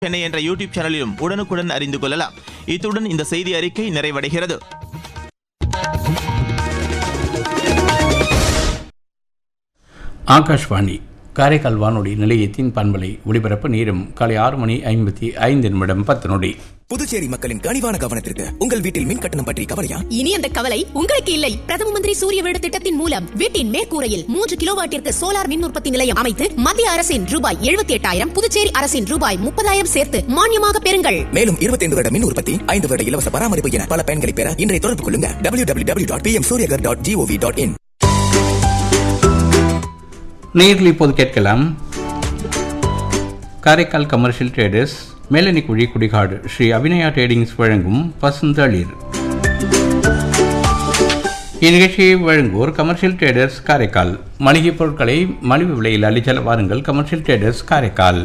சென்னை என்ற யூடியூப் சேனலிலும் உடனுக்குடன் அறிந்து கொள்ளலாம் இத்துடன் இந்த செய்தி அறிக்கை நிறைவடைகிறது ஆகாஷ்வாணி காரைக்கால் வானொலி நிலையத்தின் பண்பலை ஒளிபரப்பு நேரம் காலை ஆறு மணி ஐம்பத்தி ஐந்து நிமிடம் பத்து நொடி புதுச்சேரி மக்களின் கனிவான கவனத்திற்கு உங்கள் வீட்டில் மின் கட்டணம் பற்றி கவலையா இனி அந்த கவலை உங்களுக்கு இல்லை பிரதம மந்திரி சூரிய வீடு திட்டத்தின் மூலம் வீட்டின் மேற்கூரையில் மூன்று கிலோவாட்டிற்கு சோலார் மின் உற்பத்தி நிலையம் அமைத்து மத்திய அரசின் ரூபாய் எழுபத்தி எட்டாயிரம் புதுச்சேரி அரசின் ரூபாய் முப்பதாயிரம் சேர்த்து மானியமாக பெறுங்கள் மேலும் 25 வருட மின் உற்பத்தி ஐந்து வருட இலவச பராமரிப்பு என பல பயன்களை பெற இன்றைய தொடர்பு கொள்ளுங்க W W W dot P M Suryaghar dot G O V dot in நேரில் இப்போது கேட்கலாம் Karaikal commercial traders Melanikuzhi Kudikadu Shri Abhinaya tradings வழங்கும் பசுந்தளிர் இந்நிகழ்ச்சியை வழங்குவோர் கமர்ஷியல் ட்ரேடர்ஸ் காரைக்கால் மளிகைப் பொருட்களை மலிவு விலையில் அள்ளிச்செல்ல வாருங்கள் கமர்ஷியல் ட்ரேடர்ஸ் காரைக்கால்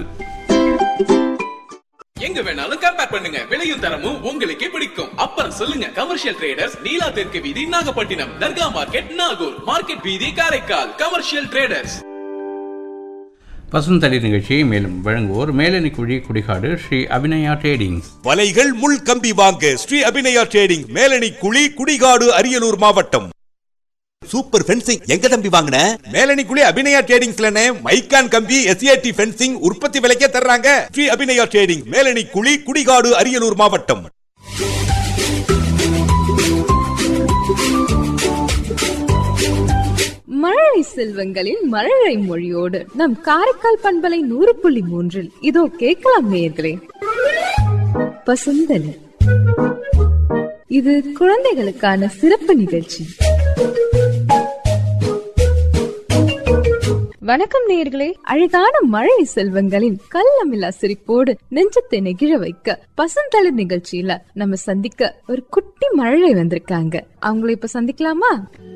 எங்க வேணாலும் கம்பேர் பண்ணுங்க விலையும் தரமும் உங்களுக்கே பிடிக்கும் அப்புறம் சொல்லுங்க கமர்ஷியல் ட்ரேடர்ஸ் நீலா தெற்கு வீதி நாகப்பட்டினம் தர்கா மார்க்கெட் நாகூர் மார்க்கெட் வீதி காரைக்கால் கமர்ஷியல் ட்ரேடர்ஸ் பசுந்தளிர் நிகழ்ச்சியை மேலும் வழங்குவோர் மேலனிக்குழி குடிகாடு ஸ்ரீ அபிநயா ட்ரேடிங்ஸ் வலைகள் முள் கம்பி வாங்க ஸ்ரீ அபிநயா ட்ரேடிங் மேலணி குழி குடிகாடு அரியலூர் மாவட்டம் சூப்பர் ஃபென்சிங் எங்க தம்பி வாங்கின மேலணி குழி அபிநயா ட்ரேடிங்ஸ்லனே மைக்கான் கம்பி எஸ்ஏடி ஃபென்சிங் உற்பத்தி விலைக்கே தர்றாங்க ஸ்ரீ அபிநயா ட்ரேடிங் மேலணி குழி குடிகாடு அரியலூர் மாவட்டம் மழலை செல்வங்களின் மழலை மொழியோடு நம் காரைக்கால் பண்பலை நூறு புள்ளி மூன்றில் இதோ கேட்கலாம் நேயர்களே பசுந்தலி இது குழந்தைகளுக்கான சிறப்பு நிகழ்ச்சி வணக்கம் நேயர்களே அழகான மழை செல்வங்களின் கள்ளமில்லா சிரிப்போடு நெஞ்சத்தை நெகிழ வைக்க பசுந்தளிர் நிகழ்ச்சியில நம்ம சந்திக்க ஒரு குட்டி மழலை வந்திருக்காங்க அவங்கள இப்ப சந்திக்கலாமா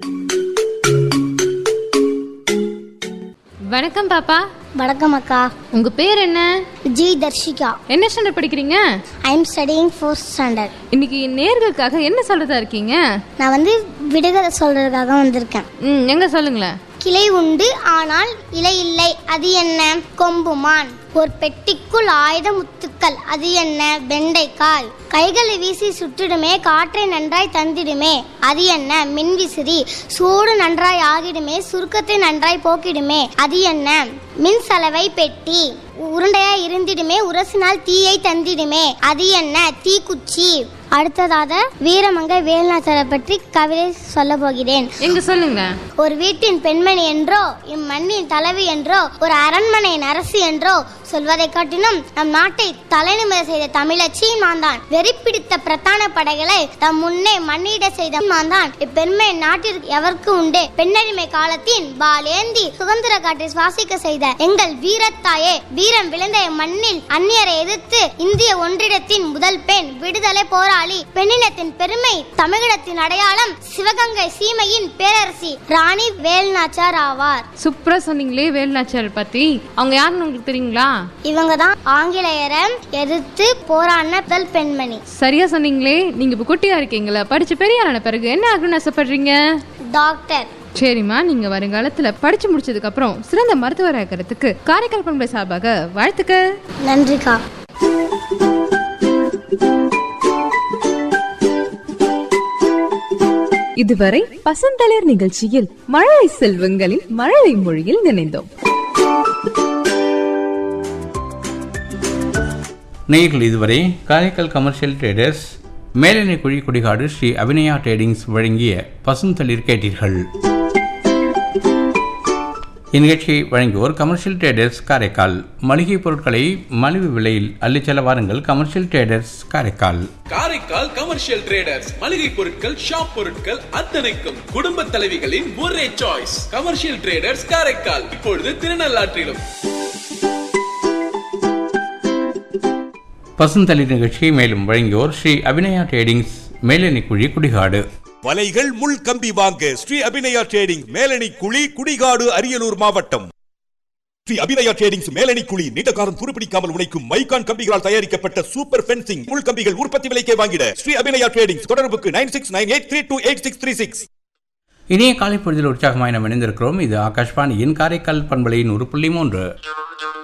வணக்கம் பாப்பா வணக்கம் அக்கா உங்க பேர் என்ன ஜி தர்ஷிகா என்ன ஸ்டாண்டர்ட் படிக்கிறீங்க I am studying fourth standard இன்னைக்கு நேர்களுக்காக என்ன சொல்றதா இருக்கீங்க நான் வந்து விடுகதை சொல்றதுக்காக வந்திருக்கேன் ம் எங்க சொல்லுங்களேன் கிளை உண்டு ஆனால் இலை இல்லை அது என்ன கொம்புமான் ஒரு பெட்டிக்குள் ஆயுத முத்துக்கள் அது என்ன வெண்டைக்காய் கைகளை வீசி சுட்டிடுமே காற்றை நன்றாய் தந்திடுமே அது என்ன மின்விசிறி சூடு நன்றாய் ஆகிடுமே சுருக்கத்தை நன்றாய் போக்கிடுமே அது என்ன மின் சலவை பெட்டி உருண்டையா இருந்திடுமே உரசினால் தீயை தந்திடுமே அது என்ன தீக்குச்சி அடுத்ததாக வீரமங்கை வேலுநாச்சரை பற்றி கவிதை சொல்ல போகிறேன் எங்க சொல்லுங்க ஒரு வீட்டின் பெண்மணி என்றோ இம்மண்ணின் தலைவி என்றோ ஒரு அரண்மனையின் அரசு என்றோ சொல்வதை காட்டினும் நம் நாட்டை தலைநிமிர செய்த தமிழச்சி நான் தான் வெறி பிடித்த பிரதான படைகளை தம் முன்னே மண்ணிட செய்த நான் தான் இப்பெண்மை நாட்டிற்கு எவருக்கு உண்டே பெண்ணடிமை காலத்தின் பாலேந்தி சுதந்திர காற்றை சுவாசிக்க செய்த எங்கள் வீரத்தாயே வீரம் விளைந்த மண்ணில் அந்நியரை எதிர்த்து இந்திய ஒன்றிடத்தின் முதல் பெண் விடுதலை போராளி பெண்ணினத்தின் பெருமை தமிழினத்தின் அடையாளம் சிவகங்கை சீமையின் பேரரசி ராணி வேல்நாச்சார் ஆவார் சூப்பரா சொன்னீங்களே வேலுநாச்சியார் பத்தி அவங்க யாருன்னு உங்களுக்கு தெரியுங்களா இவங்க தான் ஆங்கிலேயரை எதிர்த்து போராடின முதல் பெண்மணி சரியா சொன்னீங்களே நீங்க இப்ப குட்டியா இருக்கீங்களா படிச்சு பெரியாரான பிறகு என்ன ஆகணும்னு ஆசைப்படுறீங்க டாக்டர் சரிம்மா நீங்க வருங்காலத்துல படிச்சு முடிச்சதுக்கு அப்புறம் சிறந்த மருத்துவர் ஆகிறதுக்கு காரைக்கால் பண்பை சார்பாக வாழ்த்துக்கள் நன்றிக்கா இதுவரை பசுந்தளிர் நிகழ்ச்சியில் மழலை செல்வங்களின் மழலை மொழியில் நினைந்தோம் நேயர்கள் இதுவரை Karaikal commercial traders Melanikuzhi Kudikadu Shri Abhinaya tradings வழங்கிய பசுந்தளிர் கேட்டீர்கள் இந்நிகழ்ச்சியை வழங்குவோர் கமர்ஷியல் ட்ரேடர்ஸ் காரைக்கால் மளிகை பொருட்களை மலிவு விலையில் அள்ளிச் செல்ல வாருங்கள் commercial traders Karaikal Karaikal commercial traders மளிகை பொருட்கள் ஷாப் பொருட்கள் அத்தனைக்கும் குடும்ப தலைவிகளின் ஒரே சாய்ஸ் கமர்ஷியல் ட்ரேடர்ஸ் காரைக்கால் இப்பொழுது திருநள்ளாற்றிலும் பசுந்தளிர் நிகழ்ச்சியை மேலும் வழங்கியோர் ஸ்ரீ அபிநயா ட்ரேடிங்ஸ் மேலனிக்குழி குடிகாடு வலைகள் முள் கம்பி வாங்க ஸ்ரீ அபிநயா ட்ரேடிங் மேலணி குழி குடிகாடு அரியலூர் மாவட்டம் ஸ்ரீ அபிநயா ட்ரேடிங்ஸ் மேலணி குழி நீண்ட காலம் துருப்பிடிக்காமல் உழைக்கும் மைக்கான் கம்பிகளால் தயாரிக்கப்பட்ட சூப்பர் ஃபென்சிங் முள் கம்பிகள் உற்பத்தி விலைக்கே வாங்கிட ஸ்ரீ அபிநயா ட்ரேடிங்ஸ் தொடர்புக்கு nine six nine eight three two eight six three six இனிய காலை பொழுதில் உற்சாகமாய் நாம் இணைந்திருக்கிறோம் இது ஆகாஷ்வாணியின் காரைக்கால் பண்பலையின் ஒரு புள்ளி மூன்று